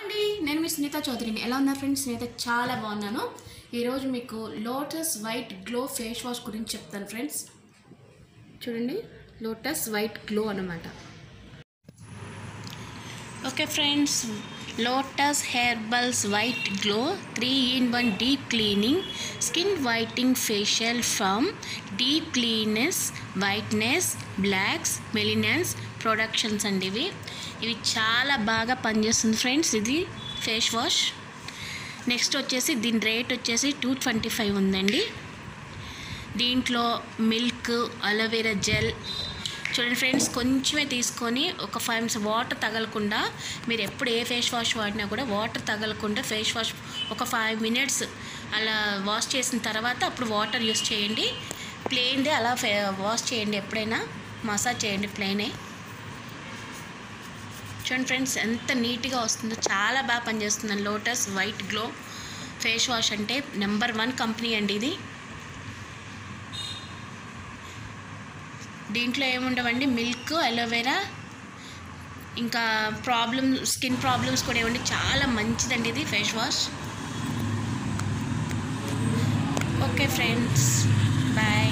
అండి నేను మీ సునీత చౌదరిని ఎలా ఉన్నారు ఫ్రెండ్స్ నేనైతే చాలా బాగున్నాను ఈరోజు మీకు Lotus white glow face wash గురించి చెప్తాను ఫ్రెండ్స్ చూడండి లోటస్ వైట్ గ్లో అన్నమాట okay friends Lotus Herbals white glow three in one deep cleaning skin whitening facial from deep cleanness whiteness blocks melanins productions అండి ఇవి ఇవి చాలా బాగా పనిచేస్తుంది ఫ్రెండ్స్ ఇది ఫేస్ వాష్ నెక్స్ట్ వచ్చేసి దీని రేట్ వచ్చేసి టూ ట్వంటీ ఫైవ్ ఉందండి దీంట్లో మిల్క్ అలోవెరా జెల్ చూడండి ఫ్రెండ్స్ కొంచెమే తీసుకొని ఒక ఫైవ్ మినిట్స్ వాటర్ తగలకుండా మీరు ఎప్పుడు ఏ ఫేస్ వాష్ వాడినా కూడా వాటర్ తగలకుండా ఫేస్ వాష్ ఒక ఫైవ్ మినిట్స్ అలా వాష్ చేసిన తర్వాత అప్పుడు వాటర్ యూస్ చేయండి ప్లెయిన్దే అలా ఫే వాష్ చేయండి ఎప్పుడైనా మసాజ్ చేయండి ప్లెయినే చూడండి ఫ్రెండ్స్ ఎంత నీట్గా వస్తుందో చాలా బాగా పనిచేస్తుంది Lotus white glow face wash అంటే నెంబర్ వన్ కంపెనీ అండి ఇది దీంట్లో ఏముండవండి మిల్క్ అలోవెరా ఇంకా ప్రాబ్లమ్ స్కిన్ ప్రాబ్లమ్స్ కూడా ఏమండి చాలా మంచిదండి ఇది face wash okay friends bye